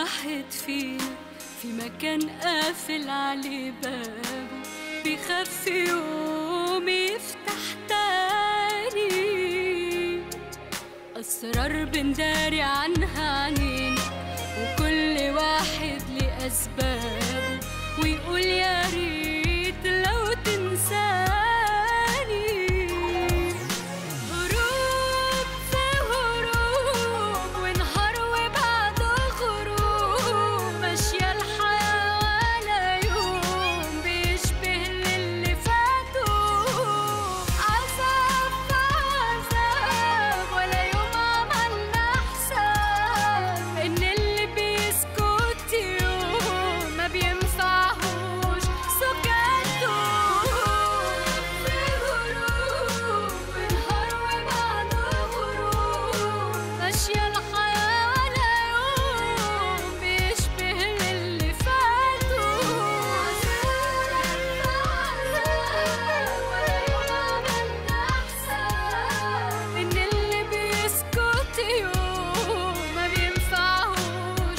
واحد فينا في مكان قافل عليه بابه بيخاف يوم يفتح تاني أسرار بنداري عنها عنين وكل واحد ليه أسبابه ويقول يا ريت لو تنساني هروب في هروب ونهار وبعده غروب ماشية الحياة ولا يوم بيشبه للي فاتوا عذاب في عذاب ولا يوم عملنا حساب إن اللي بيسكت يوم ما بينفعهوش سكاته في غروب ونهار وبعده غروب ماشية الحياة ولا يوم بيشبه للي فاتوا ولا يوم عملنا حساب إن اللي بيسكت يوم ما بينفعهوش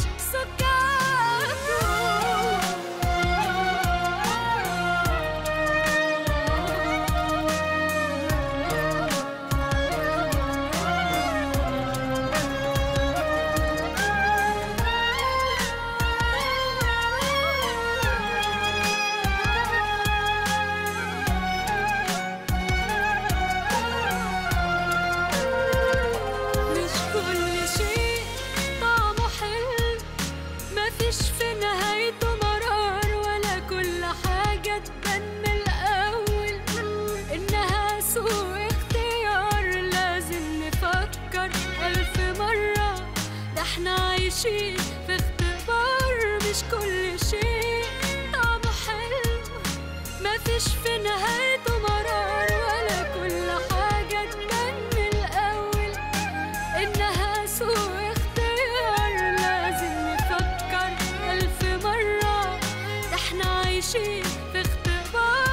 مش كل شيء طعمه حلو مفيش في نهايته مرار ولا كل حاجة تبان من الأول إنها سوء اختيار لازم نفكر ألف مرة ده احنا عايشين في اختبار مش كل شيء طعمه حلو مفيش في نهايته مرار ولا كل حاجة تبان من الأول إنها سوء اختيار لازم نفكر ألف مرة ده احنا عايشين في اختبار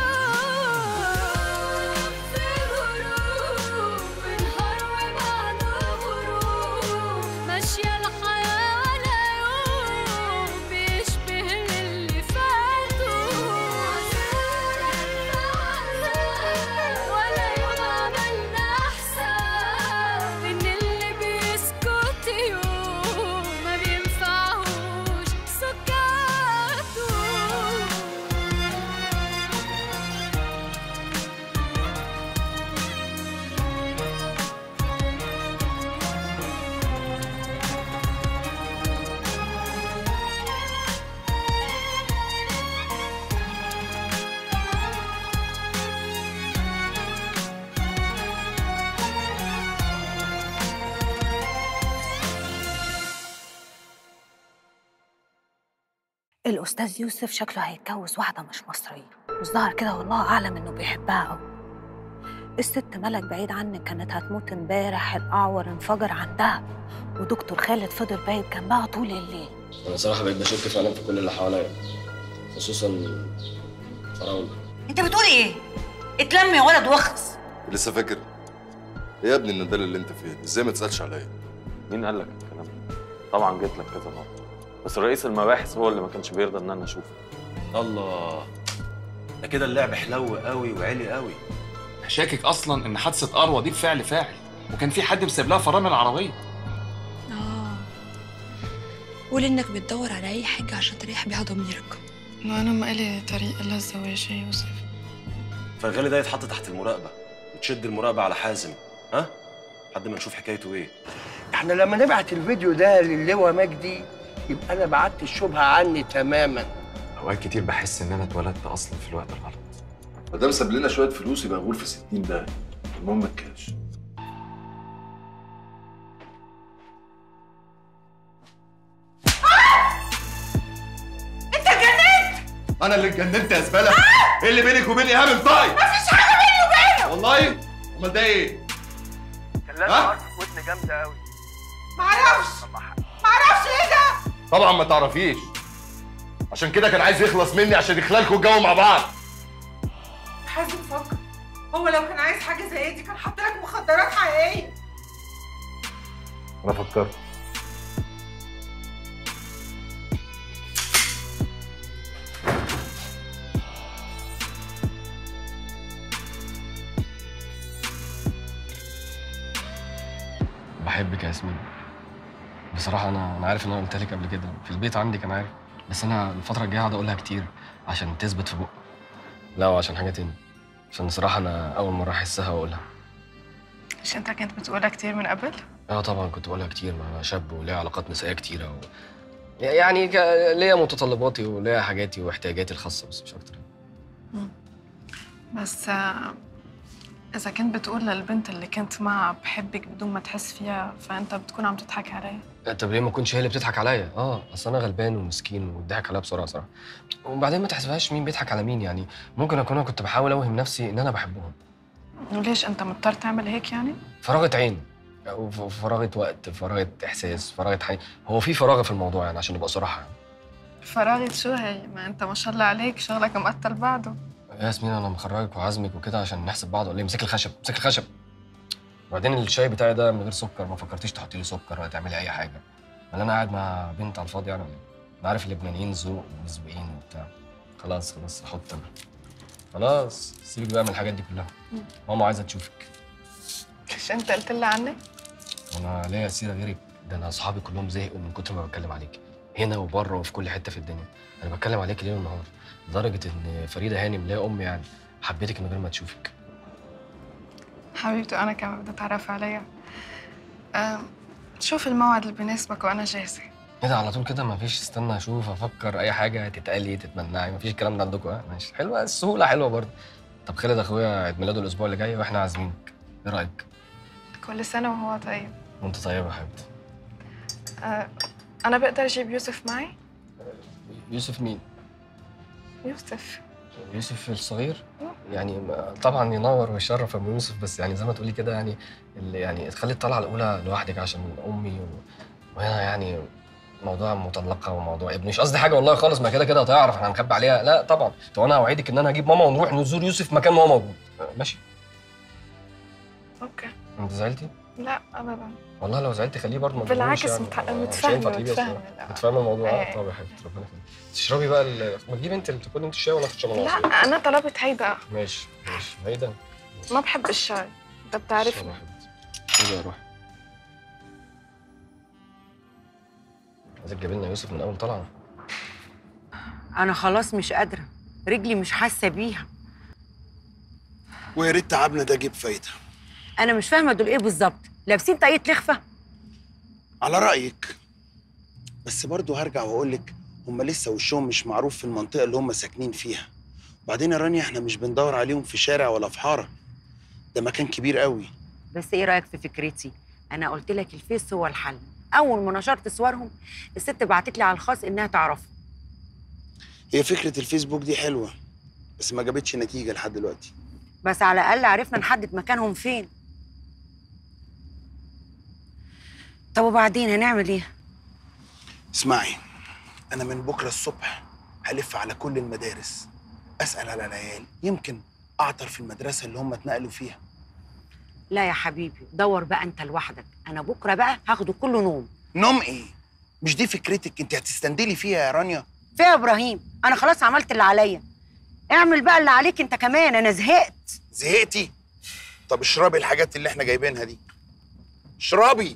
في غروب ونهار وبعده غروب ماشية الحياة ولا يوم بيشبه للي فاتوا ولا يوم عملنا حساب إن اللي بيسكت يوم ما بينفعهوش سكاته الأستاذ يوسف شكله هيتجوز واحدة مش مصرية والظاهر كده والله أعلم إنه بيحبها أوي الست ملك بعيد عنك كانت هتموت امبارح الأعور انفجر عندها ودكتور خالد فضل بايت جنبها طول الليل انا صراحه بقيت بشك فعلا في كل اللي حواليا خصوصا فراوله انت بتقول ايه؟ اتلم يا ولد واخلص لسه فاكر إيه يا ابني الندال اللي انت فيه ازاي ما تسالش عليا مين قال لك الكلام ده؟ طبعا جيت لك كذا مره بس رئيس المباحث هو اللي ما كانش بيرضى ان انا اشوفه الله ده كده اللعب حلو قوي وعلي قوي شاكك اصلا ان حادثه اروى دي بفعل فاعل وكان في حد مسيب لها فرامل العربيه اه قول انك بتدور على اي حاجه عشان تريح بيها ضميرك ما انا ما قالي طريق الا الزواج يا يوسف فالغالي ده يتحط تحت المراقبه وتشد المراقبه على حازم ها لحد ما نشوف حكايته ايه احنا لما نبعت الفيديو ده للواء مجدي يبقى انا بعدت الشبهه عني تماما اوقات كتير بحس ان انا اتولدت اصلا في الوقت الغلط ما دام ساب لنا شويه فلوس يبقى غول في 60 ده المهم الكاش انت اتجننت انا اللي اتجننت يا زباله ايه اللي بينك وبين ايهاب انطقي مفيش حاجه بيني وبينه والله امال ده ايه كان لازم ها؟ اعرف ودن جامده قوي معرفش معرفش ايه ده طبعا ما تعرفيش عشان كده كان عايز يخلص مني عشان يخلالكوا الجو مع بعض حازم فكر هو لو كان عايز حاجه زي دي كان حط لك مخدرات حقيقيه انا فكرت بحبك يا ياسمين بصراحة أنا أنا عارف إن أنا قلت لك قبل كده في البيت عندي كان عارف بس أنا الفترة الجاية هقعد أقولها كتير عشان تثبت في بقي لا وعشان حاجة تاني عشان بصراحة أنا أول مرة أحسها وأقولها مش انت كنت بتقولها كتير من قبل؟ اه طبعا كنت بقولها كتير ما انا شاب وليا علاقات نسائيه كتيره و... يعني ك- ليا متطلباتي وليا حاجاتي واحتياجاتي الخاصه بس مش اكتر بس آه، إذا كنت بتقول للبنت اللي كنت معها بحبك بدون ما تحس فيها فأنت بتكون عم تضحك عليها طب ليه ما كنتش هي اللي بتضحك عليا اه اصل انا غلبان ومسكين وضحك عليا بسرعه صراحه وبعدين ما تحسبهاش مين بيضحك على مين يعني ممكن اكون انا كنت بحاول اوهم نفسي ان انا بحبهم وليش أنت مضطر تعمل هيك يعني؟ فراغه عين أو ف- فراغه وقت فراغه احساس فراغه حي... هو في فراغه في الموضوع يعني عشان نبقى صراحه يعني. فراغة شو هي؟ ما أنت ما شاء الله عليك شغلك مقتل بعده يا ياسمين انا مخرجك وعازمك وكده عشان نحسب بعض ولا ايه امسك الخشب امسك الخشب وبعدين الشاي بتاعي ده من غير سكر ما فكرتيش تحطي لي سكر ولا تعملي اي حاجه ولا انا قاعد مع بنت على الفاضي يعني ولا إيه؟ انا عارف اللبنانيين ذوق ومزوقين وبتاع خلاص خلاص احط انا خلاص سيبك بقى من الحاجات دي كلها ماما عايزه تشوفك مش أنت قلت لها عني؟ انا ليا سيره غيرك ده انا اصحابي كلهم زهقوا من كتر ما بتكلم عليك هنا وبره وفي كل حته في الدنيا انا بتكلم عليك ليل ونهار لدرجه ان فريده هانم اللي هي امي يعني حبيتك من غير ما تشوفك حبيبتي أنا كمان بدي أتعرف عليها أم، شوف الموعد اللي بيناسبك وأنا جاهزة ايه ده على طول كده مفيش استنى اشوف افكر اي حاجه تتقالي تتمنعي مفيش الكلام ده عندكم ها ماشي حلوه السهوله حلوه برضه طب خالد اخويا عيد ميلاده الاسبوع اللي جاي واحنا عازمينك ايه رايك كل سنة وهو طيب وانت طيبه يا حبيبتي أه، أنا بقدر أجيب يوسف معي؟ يوسف مين يوسف يوسف الصغير يعني ما- طبعا ينور ويشرف ابو يوسف بس يعني زي ما تقولي كده يعني اللي يعني تخلي الطلعه الاولى لوحدك عشان امي و... وهنا يعني موضوع مطلقه وموضوع ابني مش قصدي حاجه والله خالص ما كده كده هتعرف احنا هنخبي عليها لا طبعا طب انا اوعدك ان انا هجيب ماما ونروح نزور يوسف مكان ما هو موجود ماشي أوكي انت زعلتي لا أبدا والله لو زعلتي خليه برضه ما بالعكس تجيبوش متح- يعني. مش متفاهمة- هينفع تجيبي متفاهمة، أصلاً. لا. متفاهمه الموضوع إيه. اه طب يا حبيبتي ربنا يخليك تشربي بقى ال... ما تجيبي انت اللي بتاكلي انت الشاي ولا اخد شاي من لا العصير؟ أنا طلبت هيدا ماشي ماشي هيدا ما بحب الشاي أنت بتعرفني هيدا روح عايزك تجيب لنا يوسف من اول طلعه انا خلاص مش قادره رجلي مش حاسه بيها ويا ريت تعبنا ده جيب فايده انا مش فاهمه دول ايه بالظبط لابسين طاقية لخفه على رايك بس برضه هرجع واقول لك هم لسه وشهم مش معروف في المنطقه اللي هم ساكنين فيها وبعدين يا رانيا احنا مش بندور عليهم في شارع ولا في حاره ده مكان كبير قوي بس ايه رايك في فكرتي انا قلت لك الفيس هو الحل اول ما نشرت صورهم الست بعتت لي على الخاص انها تعرفه هي فكره الفيسبوك دي حلوه بس ما جابتش نتيجه لحد دلوقتي بس على الاقل عرفنا نحدد مكانهم فين طب وبعدين هنعمل ايه اسمعي انا من بكره الصبح هلف على كل المدارس اسال على العيال يمكن اعطر في المدرسه اللي هم اتنقلوا فيها لا يا حبيبي دور بقى انت لوحدك انا بكره بقى هاخده كله نوم نوم ايه مش دي فكرتك انت هتستندلي فيها يا رانيا فيها يا ابراهيم انا خلاص عملت اللي عليا اعمل بقى اللي عليك انت كمان انا زهقت زهقتي طب اشربي الحاجات اللي احنا جايبينها دي اشربي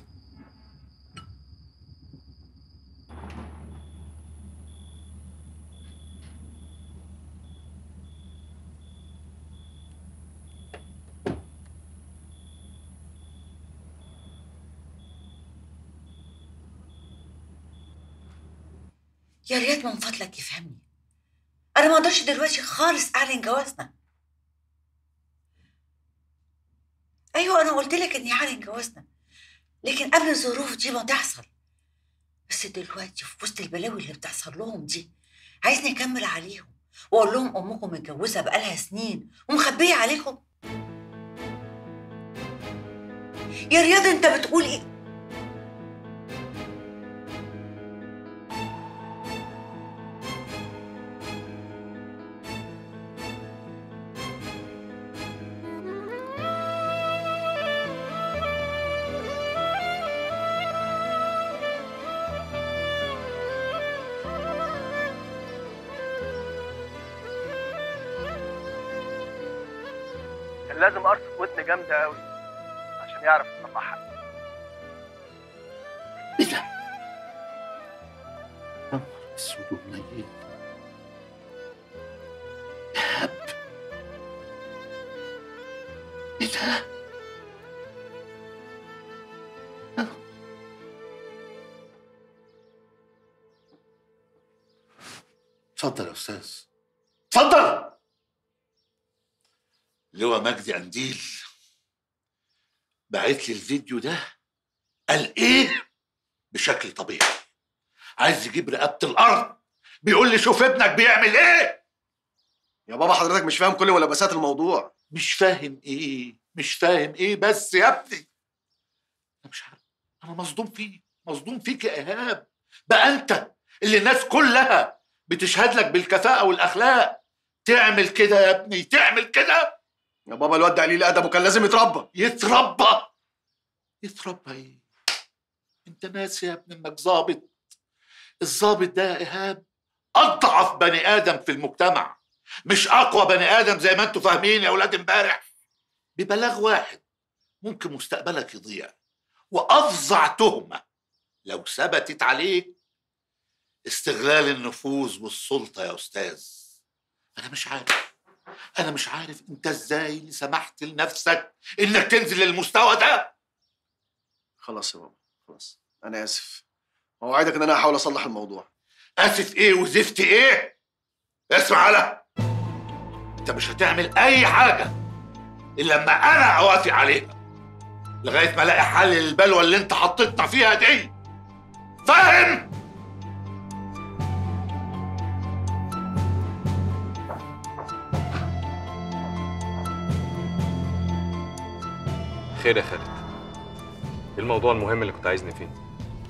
يا ريت من فضلك يفهمني انا ما اقدرش دلوقتي خالص اعلن جوازنا ايوه انا قلت لك اني اعلن جوازنا لكن قبل الظروف دي ما تحصل بس دلوقتي في وسط البلاوي اللي بتحصل لهم دي عايزني اكمل عليهم واقول لهم امكم متجوزه بقالها سنين ومخبيه عليكم يا رياض انت بتقول ايه كان لازم ارصف ودن جامده قوي عشان يعرف يطلع حق اسود ومنيل دهب ايه ده؟ اتفضل يا استاذ اتفضل لواء مجدي قنديل بعت لي الفيديو ده قال ايه بشكل طبيعي عايز يجيب رقبه الارض بيقول لي شوف ابنك بيعمل ايه يا بابا حضرتك مش فاهم كل ملابسات الموضوع مش فاهم ايه مش فاهم ايه بس يا ابني انا مش عارف انا مصدوم فيك مصدوم فيك يا ايهاب بقى انت اللي الناس كلها بتشهد لك بالكفاءه والاخلاق تعمل كده يا ابني تعمل كده يا بابا الواد ده قليل ادب وكان لازم يتربى يتربى يتربى ايه انت ناسي يا ابني انك ظابط الظابط ده يا ايهاب اضعف بني ادم في المجتمع مش اقوى بني ادم زي ما انتوا فاهمين يا اولاد امبارح ببلاغ واحد ممكن مستقبلك يضيع وافظع تهمه لو ثبتت عليك استغلال النفوذ والسلطه يا استاذ انا مش عارف انا مش عارف انت ازاي سمحت لنفسك انك تنزل للمستوى ده خلاص يا بابا خلاص انا اسف اوعدك ان انا هحاول اصلح الموضوع اسف ايه وزفت ايه اسمع على انت مش هتعمل اي حاجه الا لما انا اوافق عليها لغايه ما الاقي حل للبلوه اللي انت حطيتنا فيها دي فاهم خير يا خالد ايه الموضوع المهم اللي كنت عايزني فيه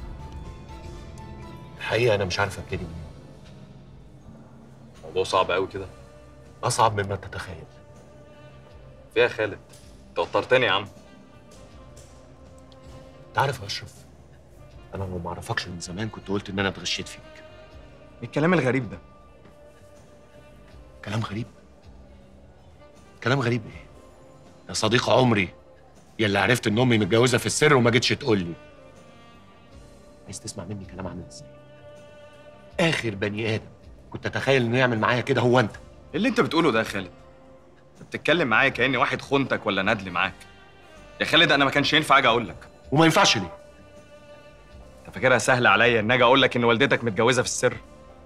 الحقيقه انا مش عارف ابتدي منين موضوع صعب قوي كده اصعب مما تتخيل فيها يا خالد انت وترتني يا عم انت عارف يا اشرف انا لو ما اعرفكش من زمان كنت قلت ان انا اتغشيت فيك الكلام الغريب ده كلام غريب كلام غريب ايه يا صديق عمري يلي عرفت ان امي متجوزه في السر وما جيتش تقول لي عايز تسمع مني كلام عامل ازاي اخر بني ادم كنت اتخيل انه يعمل معايا كده هو انت اللي انت بتقوله ده يا خالد انت بتتكلم معايا كاني واحد خنتك ولا ندل معاك يا خالد انا ما كانش ينفع اجي اقول لك وما ينفعش ليه انت فاكرها سهله عليا ان اجي اقول لك ان والدتك متجوزه في السر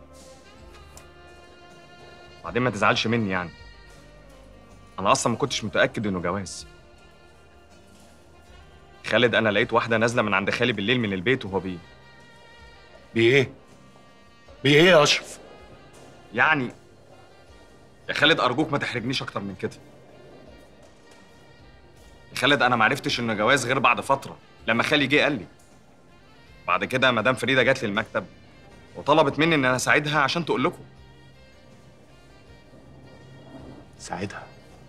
بعدين ما تزعلش مني يعني انا اصلا ما كنتش متاكد انه جواز خالد انا لقيت واحده نازله من عند خالي بالليل من البيت وهو بيه بايه بايه يا اشرف يعني يا خالد ارجوك ما تحرجنيش اكتر من كده يا خالد انا ما عرفتش انه جواز غير بعد فتره لما خالي جه قال لي بعد كده مدام فريده جات لي المكتب وطلبت مني ان انا اساعدها عشان تقول لكم ساعدها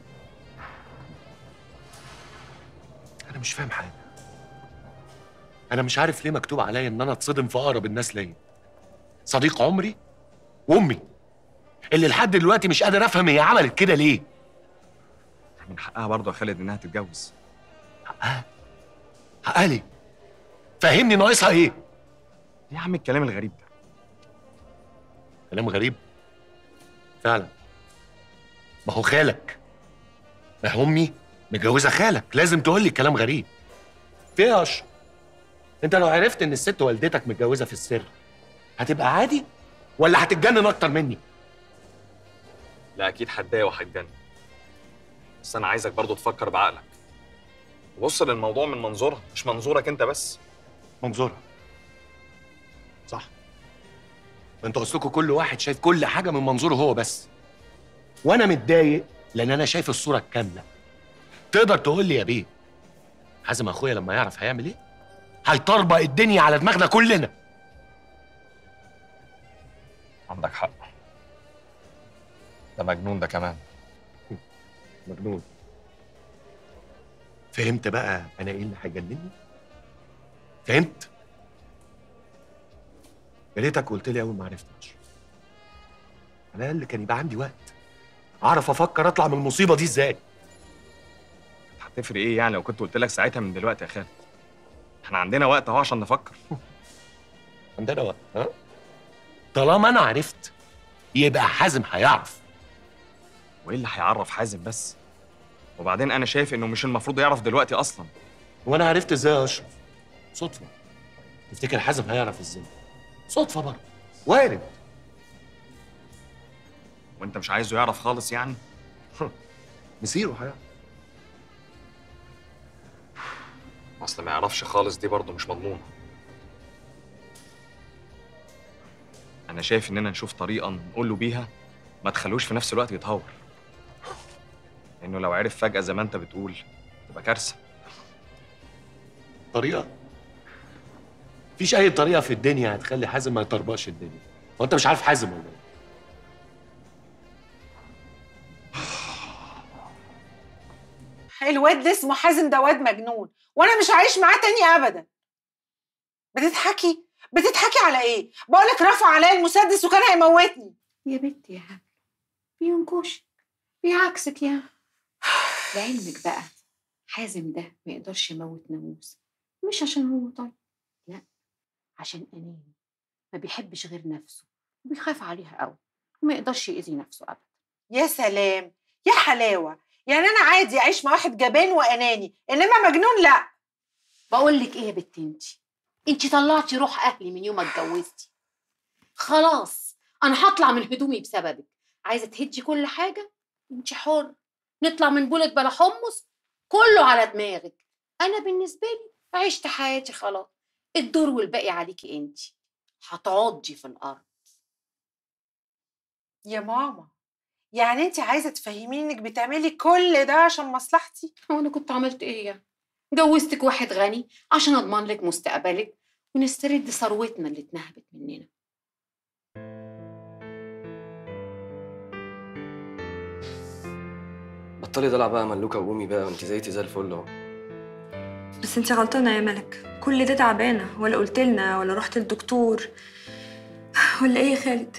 انا مش فاهم حاجه انا مش عارف ليه مكتوب عليا ان انا اتصدم في اقرب الناس ليا صديق عمري وامي اللي لحد دلوقتي مش قادر افهم هي عملت كده ليه من حقها برضه يا خالد انها تتجوز حقها حقها ليه فهمني ناقصها ايه يا عم الكلام الغريب ده كلام غريب فعلا ما هو خالك ما هو امي متجوزه خالك لازم تقول لي كلام غريب في ايه يا اشرف انت لو عرفت ان الست والدتك متجوزه في السر هتبقى عادي ولا هتتجنن اكتر مني لا اكيد هتضايق وهتجنن بس انا عايزك برضه تفكر بعقلك وبص للموضوع من منظورها مش منظورك انت بس منظورها صح انتوا اصلكم كل واحد شايف كل حاجه من منظوره هو بس وانا متضايق لان انا شايف الصوره الكامله تقدر تقول لي يا بيه حازم اخويا لما يعرف هيعمل ايه هيطربق الدنيا على دماغنا كلنا عندك حق ده مجنون ده كمان مجنون فهمت بقى انا ايه اللي هيجنني فهمت يا ريتك قلت لي اول ما عرفتش على الاقل كان يبقى عندي وقت اعرف افكر اطلع من المصيبه دي ازاي هتفرق ايه يعني لو كنت قلت لك ساعتها من دلوقتي يا خالد احنا عندنا وقت اهو عشان نفكر عندنا وقت ها طالما انا عرفت يبقى حازم هيعرف وايه اللي هيعرف حازم بس وبعدين انا شايف انه مش المفروض يعرف دلوقتي اصلا وانا عرفت ازاي يا اشرف صدفه تفتكر حازم هيعرف ازاي صدفه برضه وارد وانت مش عايزه يعرف خالص يعني مصيره هيعرف اصل ما يعرفش خالص دي برضه مش مضمونه انا شايف اننا نشوف طريقه نقول له بيها ما تخلوش في نفس الوقت يتهور لانه لو عرف فجاه زي ما انت بتقول تبقى كارثه طريقه مفيش اي طريقه في الدنيا هتخلي حازم ما يطربقش الدنيا هو انت مش عارف حازم ولا ايه الواد ده اسمه حازم ده واد مجنون وانا مش عايش معاه تاني ابدا بتضحكي بتضحكي على ايه بقولك رفع عليا المسدس وكان هيموتني يا بنتي يا هبل بينكشك بيعكسك يا لعلمك بقى حازم ده ما يقدرش يموت ناموس مش عشان هو طيب لا عشان أناني ما بيحبش غير نفسه وبيخاف عليها قوي وما يقدرش يأذي نفسه أبدا يا سلام يا حلاوه يعني انا عادي اعيش مع واحد جبان واناني انما مجنون لا بقول لك ايه يا بنت انتي انتي طلعتي روح اهلي من يوم ما اتجوزتي خلاص انا هطلع من هدومي بسببك عايزه تهدي كل حاجه انتي حر نطلع من بولت بلا حمص كله على دماغك انا بالنسبه لي عشت حياتي خلاص الدور والباقي عليكي انتي هتعضي في الارض يا ماما يعني انت عايزه تفهميني انك بتعملي كل ده عشان مصلحتي هو انا كنت عملت ايه يعني جوزتك واحد غني عشان اضمن لك مستقبلك ونسترد ثروتنا اللي اتنهبت مننا بطلي دلع بقى ملوكه وقومي بقى وانت زيتي زي الفل اهو بس انت غلطانة يا ملك كل ده تعبانة ولا قلت لنا ولا رحت للدكتور ولا ايه يا خالد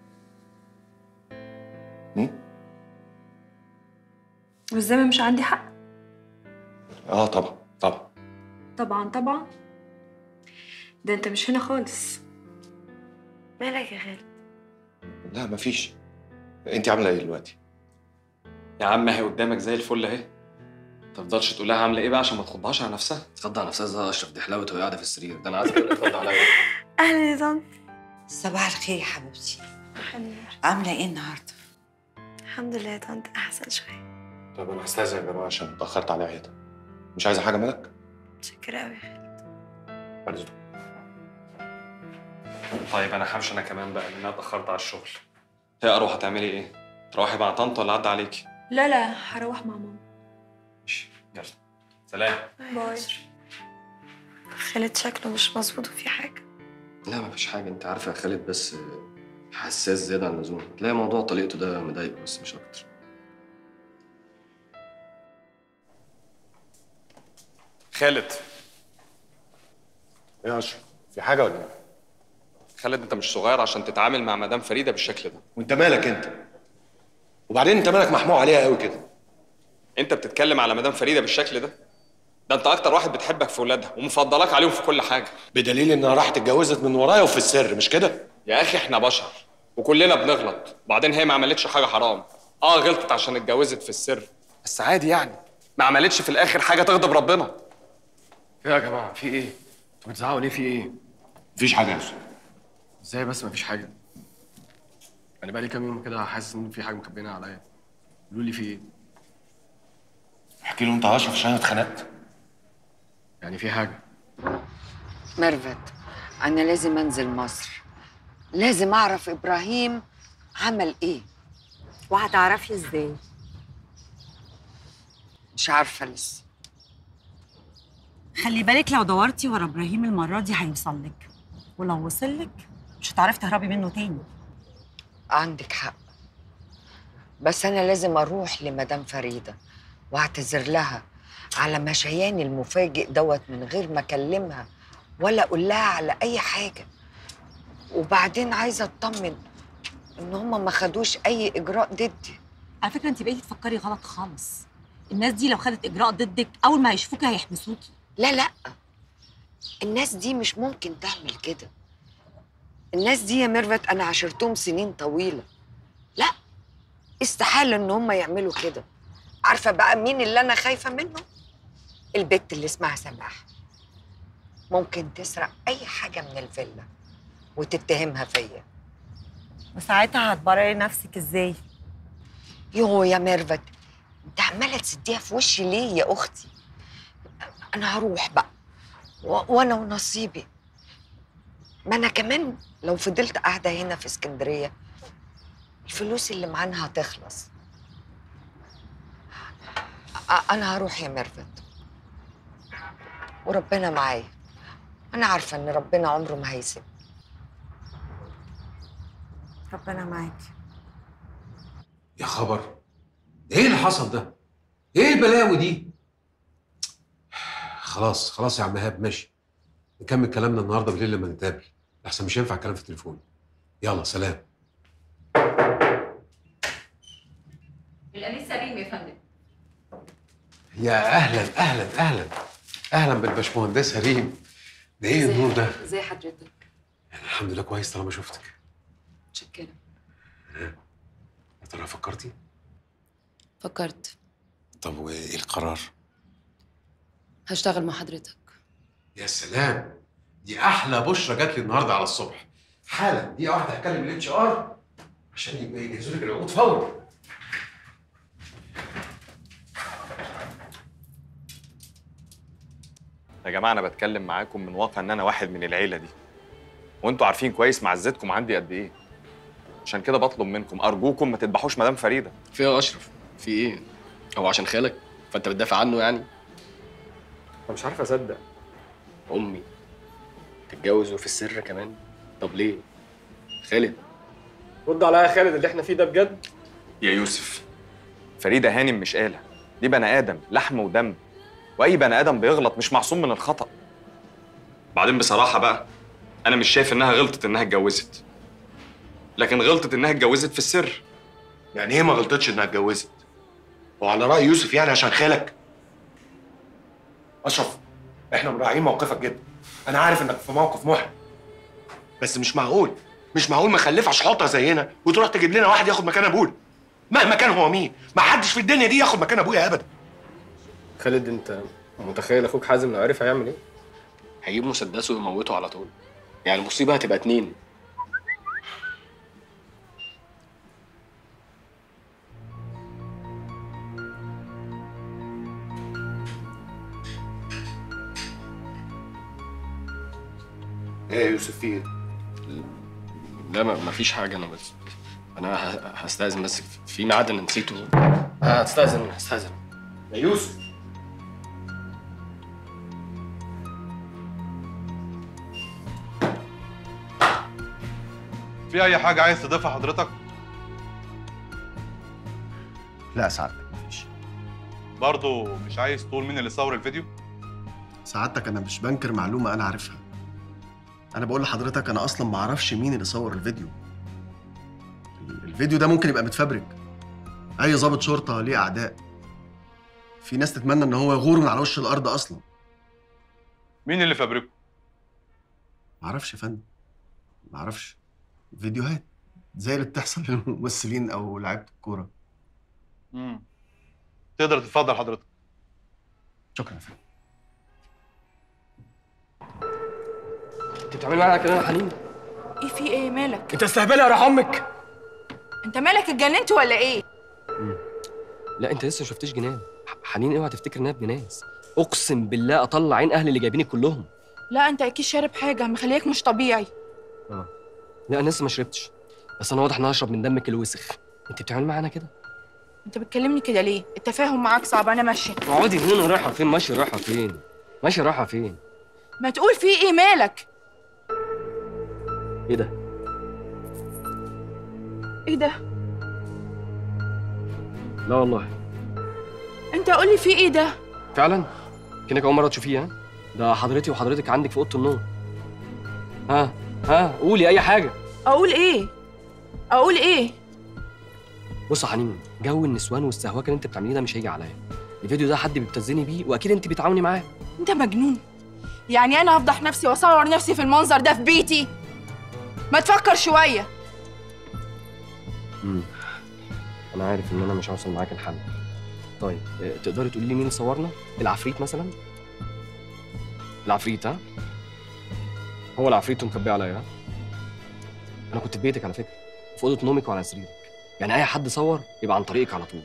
والزمن مش عندي حق اه طبعا طبعا طبعا طبعا ده انت مش هنا خالص مالك يا خالد لا مفيش انت عامله ايه دلوقتي يا عم اهي قدامك زي الفل اهي تفضلش تقول لها عامله ايه بقى عشان ما تخضهاش على نفسها تخضع على نفسها ازاي يا اشرف دي حلاوه وهي قاعده في السرير ده انا عايز كده تخضع عليا اهلا يا طنط صباح الخير يا حبيبتي عامله ايه النهارده الحمد لله يا طنط احسن شويه طب انا هستاذن يا جماعه عشان اتاخرت على عيادة مش عايزه حاجه مالك شكرا قوي بعد إذنك. طيب انا همشي انا كمان بقى لان انا اتاخرت على الشغل هي اروح هتعملي ايه تروحي مع طنط ولا عدى عليكي لا لا هروح مع ماما يلا سلام باي خالد شكله مش مظبوط وفي حاجه لا مفيش حاجه انت عارفه يا خالد بس حساس زياده عن اللزوم تلاقي موضوع طليقته ده مضايقه بس مش اكتر خالد ايه يا اشرف في حاجه ولا ايه خالد انت مش صغير عشان تتعامل مع مدام فريده بالشكل ده وانت مالك انت وبعدين انت مالك محموق عليها قوي كده انت بتتكلم على مدام فريده بالشكل ده ده انت اكتر واحد بتحبك في ولادها ومفضلاك عليهم في كل حاجه بدليل انها راحت اتجوزت من ورايا وفي السر مش كده يا اخي احنا بشر وكلنا بنغلط وبعدين هي ما عملتش حاجه حرام اه غلطت عشان اتجوزت في السر بس عادي يعني ما عملتش في الاخر حاجه تغضب ربنا ايه يا جماعه في ايه انتوا بتزعقوا ليه في ايه مفيش حاجه يا اشرف ازاي بس مفيش حاجه انا بقالي كام يوم كده حاسس ان في حاجه مخبينها عليا قولوا لي في ايه احكي له انت يا اشرف عشان انا اتخنقت يعني في حاجه ميرفت أنا لازم أنزل مصر لازم أعرف إبراهيم عمل إيه وهتعرفي ازاي مش عارفة لسه خلي بالك لو دورتي ورا ابراهيم المره دي هيوصل لك ولو وصل لك مش هتعرفي تهربي منه تاني عندك حق بس أنا لازم أروح لمدام فريدة وأعتذر لها على مشياني المفاجئ دوت من غير ما أكلمها ولا أقول لها على أي حاجة وبعدين عايزة أطمن إن هما ما خدوش أي إجراء ضدي على فكره انت بقيتي تفكري غلط خالص الناس دي لو خدت اجراء ضدك اول ما هيشوفوكي هيحبسوكي لا لا الناس دي مش ممكن تعمل كده الناس دي يا ميرفت انا عاشرتهم سنين طويله لا استحاله ان هم يعملوا كده عارفه بقى مين اللي انا خايفه منه البت اللي اسمها سماح ممكن تسرق اي حاجه من الفيلا وتتهمها فيا وساعتها هتبرري نفسك ازاي يو يا ميرفت انت عماله تسديها في وشي ليه يا اختي انا هروح بقى و- وانا ونصيبي ما انا كمان لو فضلت قاعده هنا في اسكندريه الفلوس اللي معانا هتخلص أ- انا هروح يا ميرفت وربنا معايا انا عارفه ان ربنا عمره ما هيسيب ربنا معاكي يا خبر ايه اللي حصل ده؟ ايه البلاوي دي؟ خلاص خلاص يا عم ايهاب ماشي نكمل كلامنا النهارده بالليل لما نتقابل احسن مش هينفع الكلام في التليفون يلا سلام القميص سليم يا فندم يا اهلا اهلا اهلا اهلا بالباشمهندسه ريم ده ايه النور ده؟ ازي حضرتك الحمد لله كويس طالما شفتك متشكرة يا ترى فكرتي؟ فكرت طب وايه القرار؟ هشتغل مع حضرتك يا سلام دي احلى بشرى جات لي النهارده على الصبح حالا دقيقه واحده هكلم الاتش ار عشان يبقى يجهزوا لك العقود فورا يا جماعه انا بتكلم معاكم من واقع ان انا واحد من العيله دي وانتوا عارفين كويس معزتكم عندي قد ايه عشان كده بطلب منكم ارجوكم ما تذبحوش مدام فريده في ايه يا اشرف في ايه هو عشان خالك فانت بتدافع عنه يعني انا مش عارف اصدق امي تتجوز وفي السر كمان طب ليه خالد رد عليا يا خالد اللي احنا فيه ده بجد يا يوسف فريده هانم مش آلة دي بني ادم لحم ودم واي بني ادم بيغلط مش معصوم من الخطأ بعدين بصراحه بقى انا مش شايف انها غلطت انها اتجوزت لكن غلطت انها اتجوزت في السر يعني ايه ما غلطتش انها اتجوزت؟ وعلى رأي يوسف يعني عشان خالك؟ أشرف احنا مراعيين موقفك جدا أنا عارف إنك في موقف محرج بس مش معقول مش معقول مخلفة شحاطة زينا وتروح تجيب لنا واحد ياخد مكان أبونا مهما كان هو مين ما حدش في الدنيا دي ياخد مكان أبويا أبدا خالد انت متخيل اخوك حازم لو عرف هيعمل ايه هيجيب مسدسه ويموته على طول يعني المصيبه هتبقى اتنين إيه يا يوسف في إيه؟ لا ما ما فيش حاجه انا بس انا ه- هستاذن بس في ميعاد انا نسيته هستاذن هستاذن يا يوسف في اي حاجه عايز تضيفها حضرتك لا سعادتك مفيش برضه مش عايز تقول مين اللي صور الفيديو سعادتك انا مش بنكر معلومه انا عارفها انا بقول لحضرتك انا اصلا ما اعرفش مين اللي صور الفيديو ال- الفيديو ده ممكن يبقى متفبرك اي ضابط شرطه ليه اعداء في ناس تتمنى ان هو يغور من على وش الارض اصلا مين اللي فبركه ما اعرفش يا فندم ما اعرفش فيديوهات زي اللي بتحصل للممثلين او لعيبه الكوره امم تقدر تتفضل حضرتك شكرا يا فندم انت بتعملي معايا كده يا حنين ايه في ايه مالك انت استهبلي يا روح امك انت مالك اتجننت ولا ايه لا انت لسه ما شفتيش جنان ح- حنين اوعى تفتكر انها ابن ناس اقسم بالله اطلع عين اهلي اللي جايبينك كلهم لا انت اكيد شارب حاجه مخليك مش طبيعي اه لا انا لسه ما شربتش بس انا واضح ان انا اشرب من دمك الوسخ انت بتعملي معانا كده انت بتكلمني كده ليه التفاهم معاك صعب انا ماشيه اقعدي هنا رايحه فين ماشي رايحه فين ماشي رايحه فين ما تقول في ايه مالك ايه ده ايه ده لا والله انت قول لي في ايه ده فعلا كأنك اول مره تشوفيه ها ده حضرتي وحضرتك عندك في اوضه النوم ها ها قولي اي حاجه اقول ايه اقول ايه بص يا حنين جو النسوان والسهواك اللي انت بتعمليه ده مش هيجي عليا الفيديو ده حد بيبتزني بيه واكيد انت بتعاوني معاه انت مجنون يعني انا هفضح نفسي واصور نفسي في المنظر ده في بيتي ما تفكر شويه امم انا عارف ان انا مش هوصل معاك الحل طيب آه، تقدري تقولي لي مين صورنا العفريت مثلا العفريت ها هو العفريت ومخبيه عليا ها انا كنت في بيتك على فكره في اوضه نومك وعلى سريرك يعني اي حد صور يبقى عن طريقك على طول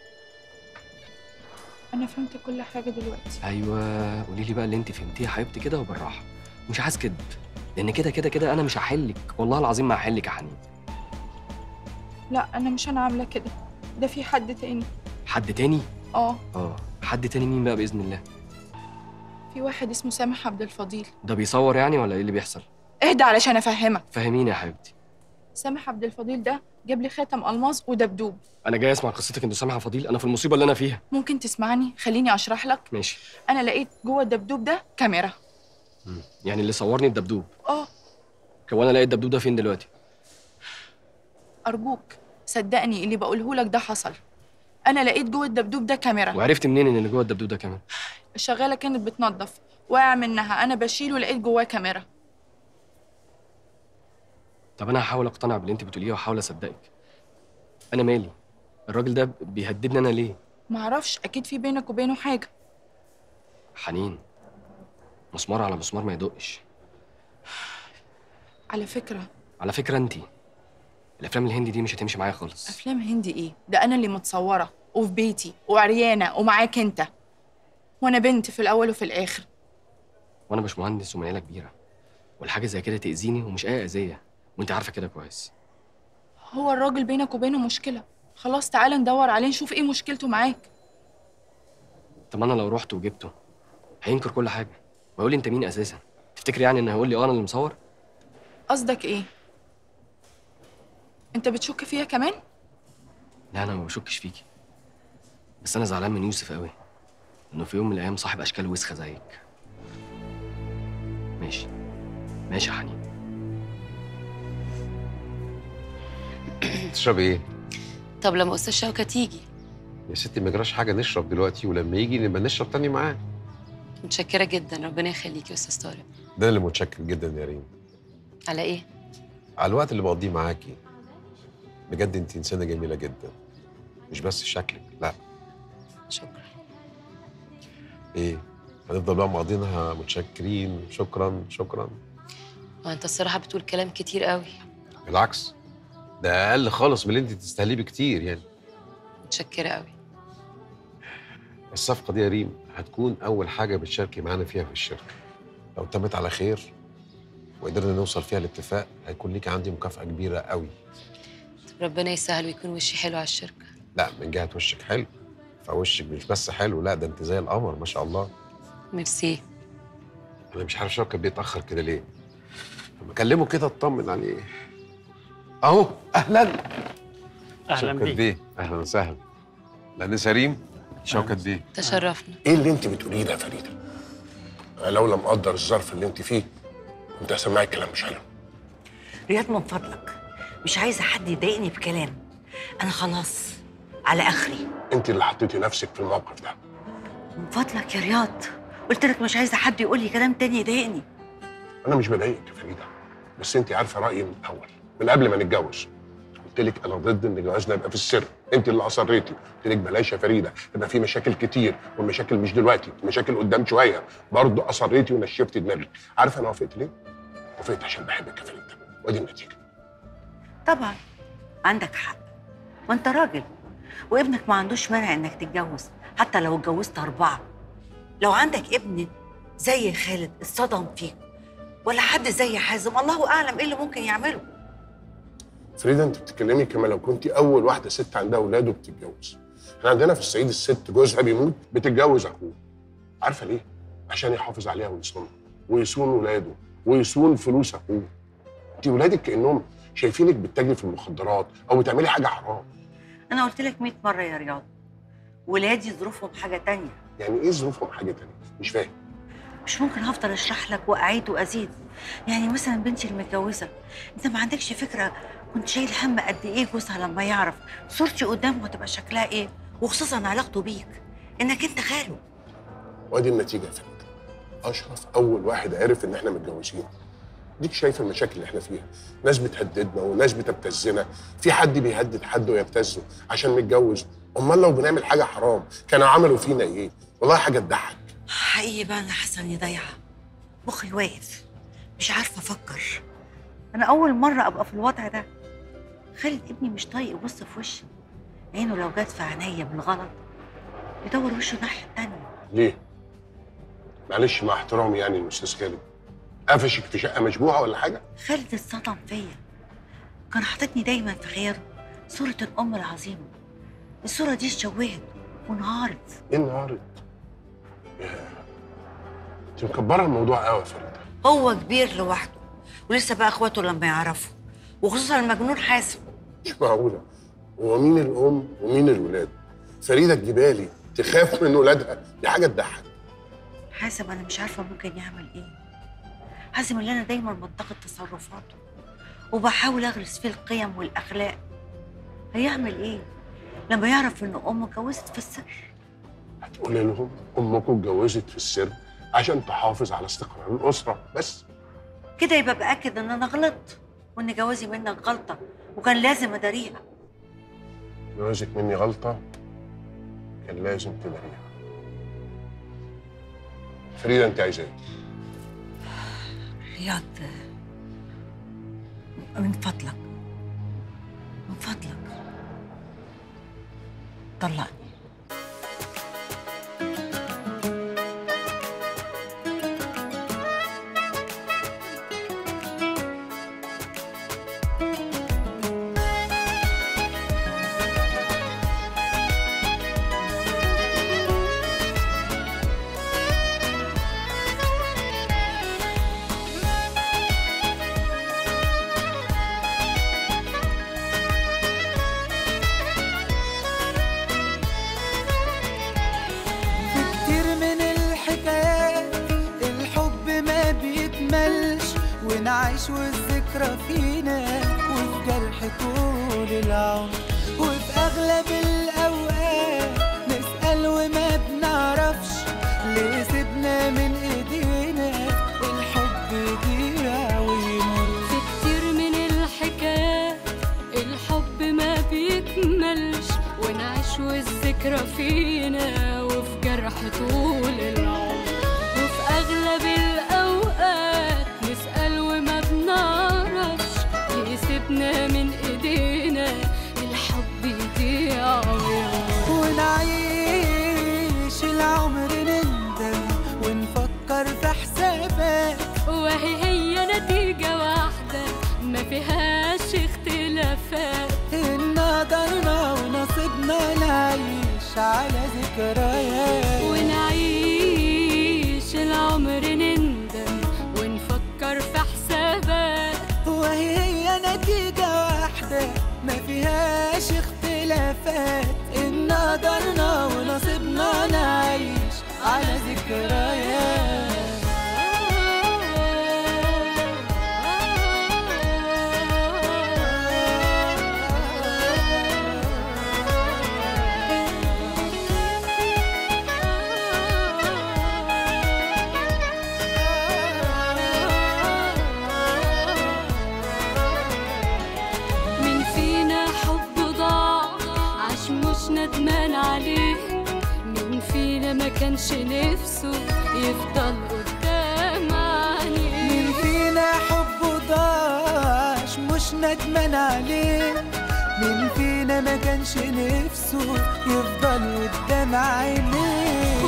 انا فهمت كل حاجه دلوقتي ايوه قولي لي بقى اللي انت فهمتيه يا حبيبتي كده وبالراحه مش عايز كدب لان كده كده كده انا مش هحلك والله العظيم ما هحلك يا حنين لا انا مش انا عامله كده ده في حد تاني حد تاني اه اه حد تاني مين بقى باذن الله في واحد اسمه سامح عبد الفضيل ده بيصور يعني ولا ايه اللي بيحصل اهدى علشان افهمك فهميني يا حبيبتي سامح عبد الفضيل ده جاب لي خاتم الماظ ودبدوب انا جاي اسمع قصتك انت سامحه فضيل انا في المصيبه اللي انا فيها ممكن تسمعني خليني اشرح لك ماشي انا لقيت جوه الدبدوب ده كاميرا يعني اللي صورني الدبدوب اه هو انا الاقي الدبدوب ده فين دلوقتي ارجوك صدقني اللي بقوله لك ده حصل انا لقيت جوه الدبدوب ده كاميرا وعرفت منين ان اللي جوه الدبدوب ده كمان الشغاله كانت بتنظف وقع منها انا بشيله لقيت جواه كاميرا طب انا هحاول اقتنع باللي انت بتقوليه واحاول اصدقك انا مالي الراجل ده بيهددني انا ليه معرفش اكيد في بينك وبينه حاجه حنين مسمار على مسمار ما يدقش على فكره على فكره انت الافلام الهندي دي مش هتمشي معايا خالص افلام هندي ايه ده انا اللي متصوره وفي بيتي وعريانه ومعاك انت وانا بنت في الاول وفي الاخر وانا مش مهندس ومن عيله كبيره والحاجه زي كده تاذيني ومش اي اذيه وانت عارفه كده كويس هو الراجل بينك وبينه مشكله خلاص تعالى ندور عليه نشوف ايه مشكلته معاك طب انا لو رحت وجبته هينكر كل حاجه ويقول لي انت مين اساسا تفتكر يعني ان هيقول لي اه انا اللي مصور قصدك ايه انت بتشك فيا كمان لا انا ما بشكش فيكي بس انا زعلان من يوسف قوي انه في يوم من الايام صاحب اشكال وسخه زيك ماشي ماشي يا حنين تشرب ايه؟ طب لما استاذ شوكة تيجي يا ستي ما جراش حاجه نشرب دلوقتي ولما يجي نبقى نشرب تاني معاه متشكرة جدا ربنا يخليك يا استاذ طارق ده اللي متشكر جدا يا ريم على ايه؟ على الوقت اللي بقضيه معاكي بجد انت انسانه جميله جدا مش بس شكلك لا شكرا ايه هنفضل بقى مقضينها متشكرين شكرا شكرا وانت الصراحة بتقول كلام كتير قوي بالعكس ده اقل خالص من اللي انت تستاهليه بكتير يعني متشكرة قوي الصفقه دي يا ريم هتكون اول حاجه بتشاركي معانا فيها في الشركه لو تمت على خير وقدرنا نوصل فيها لاتفاق هيكون ليك عندي مكافاه كبيره قوي طب ربنا يسهل ويكون وشي حلو على الشركة لا من جهه وشك حلو فوشك مش بس حلو لا ده انت زي القمر ما شاء الله ميرسي انا مش عارف شوكة بيتاخر كده ليه لما اكلمه كده اطمن عليه اهو اهلا أهلاً شوكة بيك. بيه اهلا وسهلا لان ريم شوكة بيه تشرفنا ايه اللي انت بتقوليه ده يا فريده؟ انا لولا مقدر الظرف اللي انت فيه كنت هسمعك كلام مش حلو رياض من فضلك مش عايزه حد يضايقني بكلام انا خلاص على اخري انت اللي حطيتي نفسك في الموقف ده من فضلك يا رياض قلت لك مش عايزه حد يقول لي كلام تاني يضايقني انا مش بضايقك يا فريده بس انت عارفه رايي من الاول من قبل ما نتجوز قلت لك انا ضد ان جوازنا يبقى في السر انت اللي اصريتي قلت لك بلاش يا فريده يبقى في مشاكل كتير والمشاكل مش دلوقتي المشاكل قدام شويه برضه اصريتي ونشفتي دماغي عارفه انا وافقت ليه وافقت عشان بحبك يا فريده وادي النتيجه طبعا عندك حق وانت راجل وابنك ما عندوش مانع انك تتجوز حتى لو اتجوزت اربعه لو عندك ابن زي خالد اتصدم فيك ولا حد زي حازم الله اعلم ايه اللي ممكن يعمله فريده انت بتتكلمي كما لو كنت اول واحده ست عندها اولاد وبتتجوز احنا عندنا في الصعيد الست جوزها بيموت بتتجوز اخوه عارفه ليه عشان يحافظ عليها ويصونها ويصون ولاده ويصون فلوس اخوه انت ولادك كانهم شايفينك بتتاجري في المخدرات او بتعملي حاجه حرام انا قلت لك 100 مره يا رياض ولادي ظروفهم حاجه تانية يعني ايه ظروفهم حاجه تانية مش فاهم مش ممكن هفضل اشرح لك واعيد وازيد يعني مثلا بنتي المتجوزه انت ما عندكش فكره كنت شايل هم قد ايه جوزها لما يعرف صورتي قدامه هتبقى شكلها ايه وخصوصا علاقته بيك انك انت خاله وادي النتيجه يا فريده اشرف اول واحد عرف ان احنا متجوزين ديك شايف المشاكل اللي احنا فيها ناس بتهددنا وناس بتبتزنا في حد بيهدد حد ويبتزه عشان متجوز امال لو بنعمل حاجه حرام كانوا عملوا فينا ايه والله حاجه تضحك حقيقي بقى انا حاسه اني ضايعه مخي واقف مش عارفه افكر انا اول مره ابقى في الوضع ده خالد ابني مش طايق يبص في وشي عينه لو جت في عينيا بالغلط يدور وشه الناحيه التانيه ليه معلش مع احترامي يعني الاستاذ خالد قفشك في شقه مشبوهه ولا حاجه خالد اتصدم فيا كان حاططني دايما في خياله صورة الأم العظيمة الصورة دي اتشوهت وانهارت ايه النهارده يا انت مكبره الموضوع قوي يا فريده هو كبير لوحده ولسه بقى اخواته لما يعرفوا وخصوصا المجنون حاسب مش معقوله هو مين الام ومين الولاد فريده الجبالي تخاف من ولادها دي حاجه تضحك حاسب انا مش عارفه ممكن يعمل ايه حازم اللي انا دايما بنتقد تصرفاته وبحاول اغرس فيه القيم والاخلاق هيعمل ايه لما يعرف ان امه اتجوزت في السر تقول لهم امكم اتجوزت في السر عشان تحافظ على استقرار الاسره بس كده يبقى باكد ان انا غلطت وان جوازي منك غلطه وكان لازم اداريها جوازك مني غلطه كان لازم تداريها فريده انت عايزه ايه؟ رياض من فضلك من فضلك طلقني في كتير من الحكايات الحب ما بيكملش ونعيش والذكرى فينا وفي جرح طول العمر وفي أغلب الأوقات نسأل وما بنعرفش ليه سيبنا من إيدينا الحب يضيع ويمر في كتير من الحكايات الحب ما بيكملش ونعيش والذكرى فينا وفي جرح طول العمر وفي أغلب الأوقات نسأل وما بنعرفش يسيبنا من إيدينا الحب يضيع ويمر ونعيش العمر نندم ونفكر في حسابات وهي هي نتيجة واحدة ما فيهاش اختلافات إن قدرنا ونصيبنا نعيش على ذكريات ونعيش العمر نندم ونفكر في حسابات وهي هي نتيجة واحدة ما فيهاش اختلافات إن قدرنا ونصيبنا نعيش على ذكريات مين فينا حب ضاع عاش مش ندمان عليه مين فينا ما كانش نفسه يفضل قدام عينيه مين فينا حبه ضاعش مش ندمان عليه مين فينا ما كانش نفسه يفضل قدام عينيه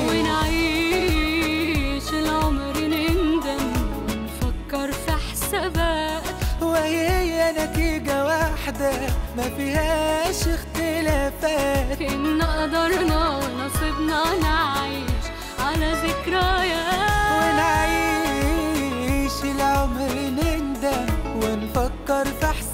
ونعيش العمر نندم ونفكر في حسابات وهي هي نتيجة واحدة ما فيهاش اختلافات إن قدرنا ونصيبنا نعيش على ذكريات ونعيش العمر نندم ونفكر في حسابات